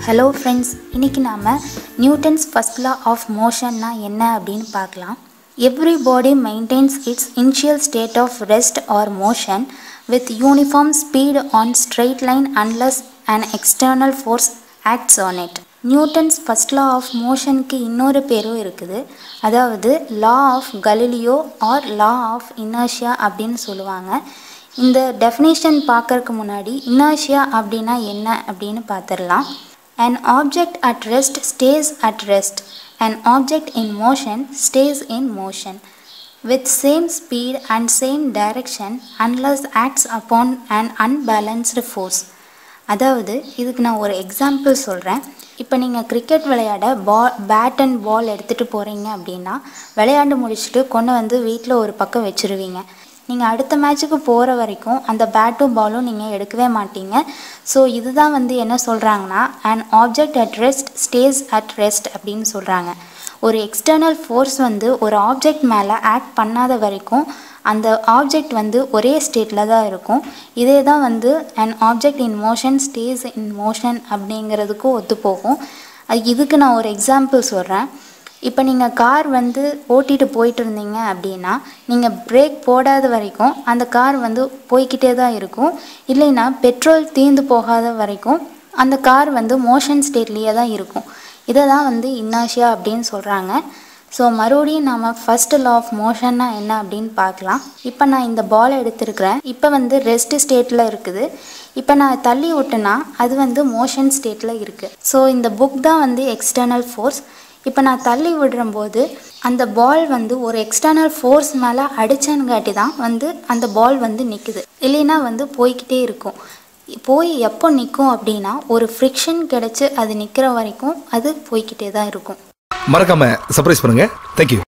hello friends இன்றைக்கி நாம் Newton's first law of மோஷன்னா என்ன அப்படின்னு பார்க்கலாம் every body maintains its initial state of rest or motion with uniform speed on straight line unless an external force acts on it Newton's first law of மோஷனுக்கு இன்னொரு பேரும் இருக்குது அதாவது law of Galileo or law of inertia அப்படின்னு சொல்லுவாங்க இந்த definition பார்க்கறதுக்கு முன்னாடி இனர்ஷியா அப்படின்னா என்ன அப்படின்னு பார்த்துடலாம் an object at rest stays at rest an object in motion stays in motion with same speed and same direction unless acts upon an unbalanced force அதாவது இதுக்கு நான் ஒரு எக்ஸாம்பிள் சொல்கிறேன் இப்போ நீங்கள் கிரிக்கெட் விளையாட பால் பேட் அண்ட் பால் எடுத்துகிட்டு போகிறீங்க அப்படின்னா விளையாண்டு முடிச்சுட்டு கொண்டு வந்து வீட்டில் ஒரு பக்கம் வச்சுருவீங்க நீங்கள் அடுத்த மேட்ச்சுக்கு போகிற வரைக்கும் அந்த பேட்டும் பாலும் நீங்கள் எடுக்கவே மாட்டீங்க ஸோ இதுதான் வந்து என்ன சொல்கிறாங்கன்னா an object at rest stays at rest அப்படின்னு சொல்கிறாங்க ஒரு எக்ஸ்டர்னல் ஃபோர்ஸ் வந்து ஒரு ஆப்ஜெக்ட் மேலே ஆக்ட் பண்ணாத வரைக்கும் அந்த ஆப்ஜெக்ட் வந்து ஒரே ஸ்டேட்டில் தான் இருக்கும் இதே தான் வந்து an object in motion stays in motion அப்படிங்கிறதுக்கும் ஒத்து போகும் அது இதுக்கு நான் ஒரு எக்ஸாம்பிள் சொல்கிறேன் இப்போ நீங்கள் கார் வந்து ஓட்டிகிட்டு போயிட்டு இருந்தீங்க அப்படின்னா நீங்கள் பிரேக் போடாத வரைக்கும் அந்த கார் வந்து போய்கிட்டே தான் இருக்கும் இல்லைன்னா பெட்ரோல் தீர்ந்து போகாத வரைக்கும் அந்த கார் வந்து மோஷன் ஸ்டேட்லேயே தான் இருக்கும் இதை தான் வந்து இன்னாஷியா அப்படின்னு சொல்கிறாங்க ஸோ மறுபடியும் நாம் ஃபஸ்ட் லா ஆஃப் மோஷன்னா என்ன அப்படின்னு பார்க்கலாம் இப்போ நான் இந்த பாலை எடுத்திருக்கிறேன் இப்போ வந்து ரெஸ்ட் ஸ்டேட்டில் இருக்குது இப்போ நான் தள்ளி விட்டேன்னா அது வந்து மோஷன் ஸ்டேட்டில் இருக்குது ஸோ இந்த புக் தான் வந்து எக்ஸ்டர்னல் ஃபோர்ஸ் இப்போ நான் தள்ளி விடுறம்போது அந்த பால் வந்து ஒரு எக்ஸ்டர்னல் ஃபோர்ஸ் மேலே அடித்தனுங்காட்டி தான் வந்து அந்த பால் வந்து நிற்குது இல்லைன்னா வந்து போய்கிட்டே இருக்கும் போய் எப்போ நிற்கும் அப்படின்னா ஒரு ஃப்ரிக்ஷன் கிடச்சி அது நிற்கிற வரைக்கும் அது போய்கிட்டே தான் இருக்கும் மறக்காம சர்ப்ரைஸ் பண்ணுங்க தேங்க்யூ